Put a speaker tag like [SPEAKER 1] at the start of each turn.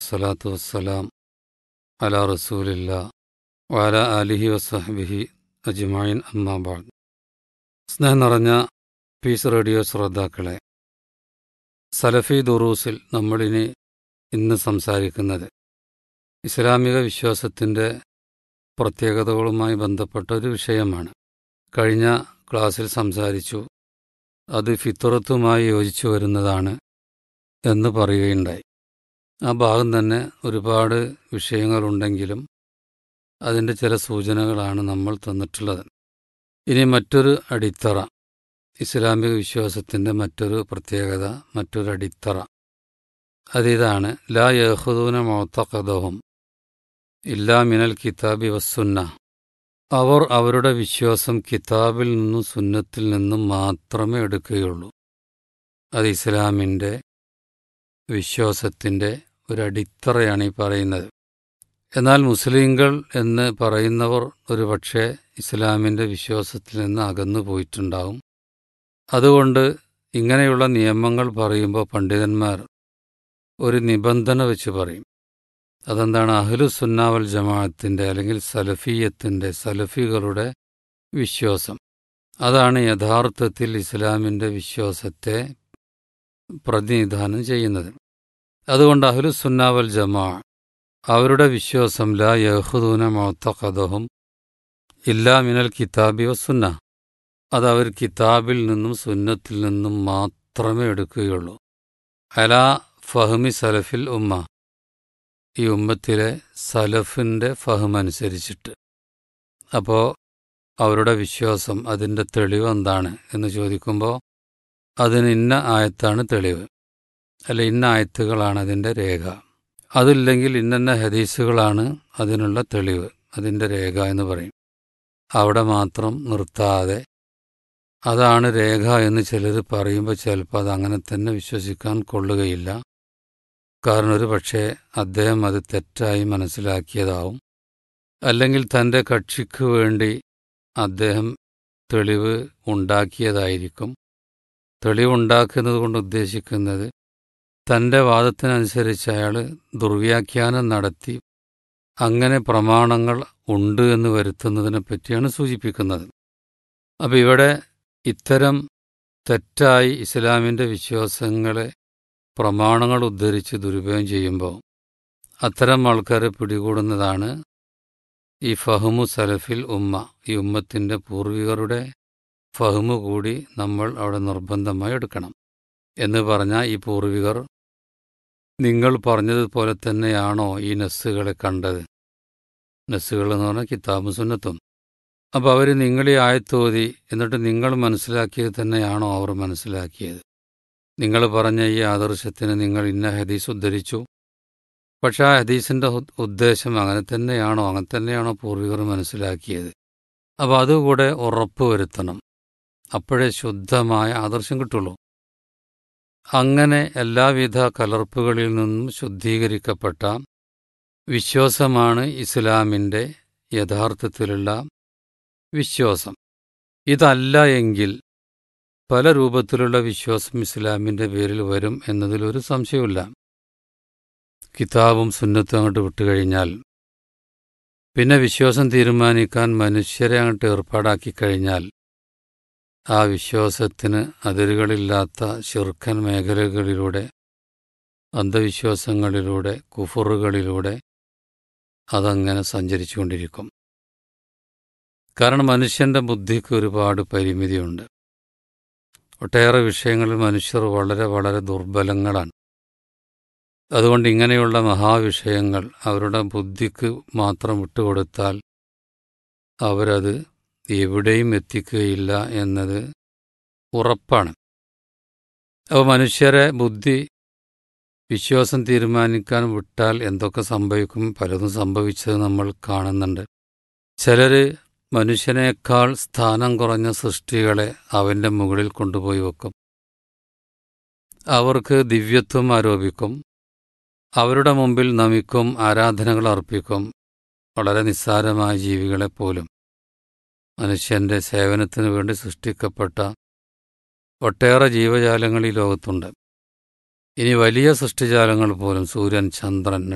[SPEAKER 1] വസ്സലാത്തു വസ്സലാം അലാ റസൂലില്ല വാല അലിഹി വസഹബിഹി അജ്മായിൻ അമ്മാബാദ് സ്നേഹം നിറഞ്ഞ പീസ് റേഡിയോ ശ്രോതാക്കളെ സലഫി ദുറൂസിൽ നമ്മളിനി ഇന്ന് സംസാരിക്കുന്നത് ഇസ്ലാമിക വിശ്വാസത്തിൻ്റെ പ്രത്യേകതകളുമായി ബന്ധപ്പെട്ട ഒരു വിഷയമാണ് കഴിഞ്ഞ ക്ലാസ്സിൽ സംസാരിച്ചു അത് ഫിത്തുറത്തുമായി യോജിച്ചു വരുന്നതാണ് എന്ന് പറയുകയുണ്ടായി ആ ഭാഗം തന്നെ ഒരുപാട് വിഷയങ്ങളുണ്ടെങ്കിലും അതിൻ്റെ ചില സൂചനകളാണ് നമ്മൾ തന്നിട്ടുള്ളത് ഇനി മറ്റൊരു അടിത്തറ ഇസ്ലാമിക വിശ്വാസത്തിൻ്റെ മറ്റൊരു പ്രത്യേകത മറ്റൊരു അടിത്തറ അതിതാണ് ലാ യഹുദൂന മൗത്തഖദഹും ഇല്ലാ മിനൽ കിതാബി വസ്സുന്ന അവർ അവരുടെ വിശ്വാസം കിതാബിൽ നിന്നും സുന്നത്തിൽ നിന്നും മാത്രമേ എടുക്കുകയുള്ളൂ അത് ഇസ്ലാമിൻ്റെ വിശ്വാസത്തിൻ്റെ ഒരു അടിത്തറയാണ് ഈ പറയുന്നത് എന്നാൽ മുസ്ലിങ്ങൾ എന്ന് പറയുന്നവർ ഒരുപക്ഷെ ഇസ്ലാമിൻ്റെ വിശ്വാസത്തിൽ നിന്ന് അകന്നു പോയിട്ടുണ്ടാവും അതുകൊണ്ട് ഇങ്ങനെയുള്ള നിയമങ്ങൾ പറയുമ്പോൾ പണ്ഡിതന്മാർ ഒരു നിബന്ധന വെച്ച് പറയും അതെന്താണ് അഹ്ലു സുന്നാവൽ ജമാഅത്തിൻ്റെ അല്ലെങ്കിൽ സലഫീയത്തിൻ്റെ സലഫികളുടെ വിശ്വാസം അതാണ് യഥാർത്ഥത്തിൽ ഇസ്ലാമിൻ്റെ വിശ്വാസത്തെ പ്രതിനിധാനം ചെയ്യുന്നത് അതുകൊണ്ട് അഹ്ലു സുന്നാവൽ ജമാ അവരുടെ വിശ്വാസം ലാ യഹുദൂന മൗത്തഖദഹും ഇല്ലാ മിനൽ കിതാബി വസുന്ന അത് അവർ കിതാബിൽ നിന്നും സുന്നത്തിൽ നിന്നും മാത്രമേ എടുക്കുകയുള്ളൂ അലാ ഫഹ്മി സലഫിൽ ഉമ്മ ഈ ഉമ്മത്തിലെ സലഫിൻ്റെ ഫഹം അനുസരിച്ചിട്ട് അപ്പോൾ അവരുടെ വിശ്വാസം അതിൻ്റെ തെളിവ് എന്താണ് എന്ന് ചോദിക്കുമ്പോൾ അതിന് ഇന്ന ആയത്താണ് തെളിവ് അല്ല ഇന്ന ആയത്തുകളാണ് അതിൻ്റെ രേഖ അതില്ലെങ്കിൽ ഇന്നന്ന ഹദീസുകളാണ് അതിനുള്ള തെളിവ് അതിൻ്റെ രേഖ എന്ന് പറയും അവിടെ മാത്രം നിർത്താതെ അതാണ് രേഖ എന്ന് ചിലർ പറയുമ്പോൾ ചിലപ്പോൾ അത് അങ്ങനെ തന്നെ വിശ്വസിക്കാൻ കൊള്ളുകയില്ല കാരണം ഒരു പക്ഷേ അദ്ദേഹം അത് തെറ്റായി മനസ്സിലാക്കിയതാവും അല്ലെങ്കിൽ തൻ്റെ കക്ഷിക്ക് വേണ്ടി അദ്ദേഹം തെളിവ് ഉണ്ടാക്കിയതായിരിക്കും തെളിവുണ്ടാക്കുന്നത് കൊണ്ട് ഉദ്ദേശിക്കുന്നത് തൻ്റെ വാദത്തിനനുസരിച്ച് അയാൾ ദുർവ്യാഖ്യാനം നടത്തി അങ്ങനെ പ്രമാണങ്ങൾ ഉണ്ട് എന്ന് വരുത്തുന്നതിനെ പറ്റിയാണ് സൂചിപ്പിക്കുന്നത് അപ്പോൾ ഇവിടെ ഇത്തരം തെറ്റായി ഇസ്ലാമിൻ്റെ വിശ്വാസങ്ങളെ പ്രമാണങ്ങൾ ഉദ്ധരിച്ച് ദുരുപയോഗം ചെയ്യുമ്പോൾ അത്തരം ആൾക്കാരെ പിടികൂടുന്നതാണ് ഈ ഫഹമു സലഫിൽ ഉമ്മ ഈ ഉമ്മത്തിൻ്റെ പൂർവികരുടെ ഫഹമു കൂടി നമ്മൾ അവിടെ നിർബന്ധമായി എടുക്കണം എന്ന് പറഞ്ഞാൽ ഈ പൂർവികർ നിങ്ങൾ പറഞ്ഞതുപോലെ തന്നെയാണോ ഈ നസ്സുകളെ കണ്ടത് നസ്സുകൾ എന്ന് പറഞ്ഞാൽ കിതാബും സുന്നത്തും അപ്പോൾ അവർ നിങ്ങളീ ആയത്തോതി എന്നിട്ട് നിങ്ങൾ മനസ്സിലാക്കിയത് തന്നെയാണോ അവർ മനസ്സിലാക്കിയത് നിങ്ങൾ പറഞ്ഞ ഈ ആദർശത്തിന് നിങ്ങൾ ഇന്ന ഹദീസ് ഉദ്ധരിച്ചു പക്ഷെ ആ ഹദീസിൻ്റെ ഉദ്ദേശം അങ്ങനെ തന്നെയാണോ അങ്ങനെ തന്നെയാണോ പൂർവികർ മനസ്സിലാക്കിയത് അപ്പോൾ അതുകൂടെ ഉറപ്പ് വരുത്തണം അപ്പോഴേ ശുദ്ധമായ ആദർശം കിട്ടുള്ളൂ അങ്ങനെ എല്ലാവിധ കലർപ്പുകളിൽ നിന്നും ശുദ്ധീകരിക്കപ്പെട്ട വിശ്വാസമാണ് ഇസ്ലാമിൻ്റെ യഥാർത്ഥത്തിലുള്ള വിശ്വാസം ഇതല്ല എങ്കിൽ പല രൂപത്തിലുള്ള വിശ്വാസം ഇസ്ലാമിൻ്റെ പേരിൽ വരും എന്നതിലൊരു സംശയമില്ല കിതാബും സുന്നത്തും അങ്ങോട്ട് വിട്ടുകഴിഞ്ഞാൽ പിന്നെ വിശ്വാസം തീരുമാനിക്കാൻ മനുഷ്യരെ അങ്ങോട്ട് ഏർപ്പാടാക്കി കഴിഞ്ഞാൽ ആ വിശ്വാസത്തിന് അതിരുകളില്ലാത്ത ശിർക്കൻ മേഖലകളിലൂടെ അന്ധവിശ്വാസങ്ങളിലൂടെ കുഫറുകളിലൂടെ അതങ്ങനെ സഞ്ചരിച്ചുകൊണ്ടിരിക്കും കാരണം മനുഷ്യൻ്റെ ബുദ്ധിക്ക് ഒരുപാട് പരിമിതിയുണ്ട് ഒട്ടേറെ വിഷയങ്ങളിൽ മനുഷ്യർ വളരെ വളരെ ദുർബലങ്ങളാണ് അതുകൊണ്ട് ഇങ്ങനെയുള്ള മഹാവിഷയങ്ങൾ അവരുടെ ബുദ്ധിക്ക് മാത്രം വിട്ടുകൊടുത്താൽ അവരത് എവിടെയും എത്തിക്കുകയില്ല എന്നത് ഉറപ്പാണ് അപ്പോൾ മനുഷ്യരെ ബുദ്ധി വിശ്വാസം തീരുമാനിക്കാൻ വിട്ടാൽ എന്തൊക്കെ സംഭവിക്കും പലതും സംഭവിച്ചത് നമ്മൾ കാണുന്നുണ്ട് ചിലർ മനുഷ്യനേക്കാൾ സ്ഥാനം കുറഞ്ഞ സൃഷ്ടികളെ അവൻ്റെ മുകളിൽ കൊണ്ടുപോയി വെക്കും അവർക്ക് ദിവ്യത്വം ആരോപിക്കും അവരുടെ മുമ്പിൽ നമിക്കും ആരാധനകൾ അർപ്പിക്കും വളരെ നിസ്സാരമായ ജീവികളെപ്പോലും മനുഷ്യൻ്റെ സേവനത്തിനു വേണ്ടി സൃഷ്ടിക്കപ്പെട്ട ഒട്ടേറെ ജീവജാലങ്ങൾ ഈ ലോകത്തുണ്ട് ഇനി വലിയ സൃഷ്ടിജാലങ്ങൾ പോലും സൂര്യൻ ചന്ദ്രൻ